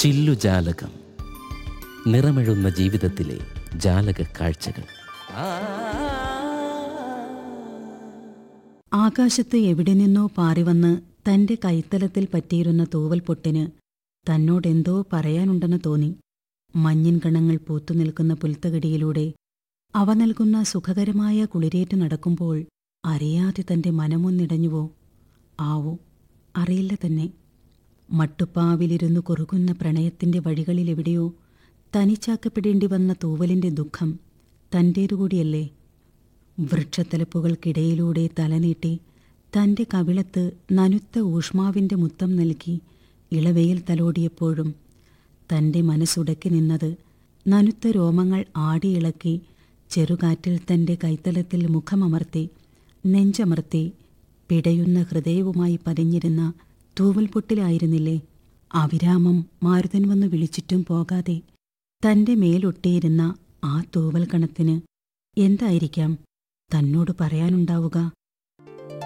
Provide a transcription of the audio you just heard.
ചില്ലുജാലകം നിറമെഴുന്ന ജീവിതത്തിലെ ജാലക കാഴ്ചകൾ ആകാശത്ത് എവിടെ നിന്നോ പാറിവന്ന് തന്റെ കൈത്തലത്തിൽ പറ്റിയിരുന്ന തൂവൽ പൊട്ടിന് തന്നോടെന്തോ പറയാനുണ്ടെന്ന് തോന്നി മഞ്ഞിൻ കണങ്ങൾ പൂത്തുനിൽക്കുന്ന പുൽത്തകിടിയിലൂടെ അവ നൽകുന്ന സുഖകരമായ കുളിരേറ്റ് നടക്കുമ്പോൾ അറിയാതെ തന്റെ മനമൊന്നിടഞ്ഞുവോ ആവോ അറിയില്ല തന്നെ മട്ടുപ്പാവിലിരുന്നു കുറുകുന്ന പ്രണയത്തിന്റെ വഴികളിലെവിടെയോ തനിച്ചാക്കപ്പെടേണ്ടി വന്ന തൂവലിന്റെ ദുഃഖം തന്റേതുകൂടിയല്ലേ വൃക്ഷത്തലപ്പുകൾക്കിടയിലൂടെ തലനീട്ടി തന്റെ കവിളത്ത് നനുത്ത ഊഷ്മാവിന്റെ മുത്തം നൽകി ഇളവയിൽ തലോടിയപ്പോഴും തന്റെ മനസ്സുടക്കി നിന്നത് നനുത്ത രോമങ്ങൾ ആടിയിളക്കി ചെറുകാറ്റിൽ തന്റെ കൈത്തലത്തിൽ മുഖമമർത്തി നെഞ്ചമർത്തി പിടയുന്ന ഹൃദയവുമായി പതിഞ്ഞിരുന്ന തൂവൽപൊട്ടിലായിരുന്നില്ലേ അവിരാമം മാരുതൻ വന്നു വിളിച്ചിട്ടും പോകാതെ തന്റെ മേലൊട്ടിയിരുന്ന ആ തൂവൽ കണത്തിന് എന്തായിരിക്കാം തന്നോട് പറയാനുണ്ടാവുക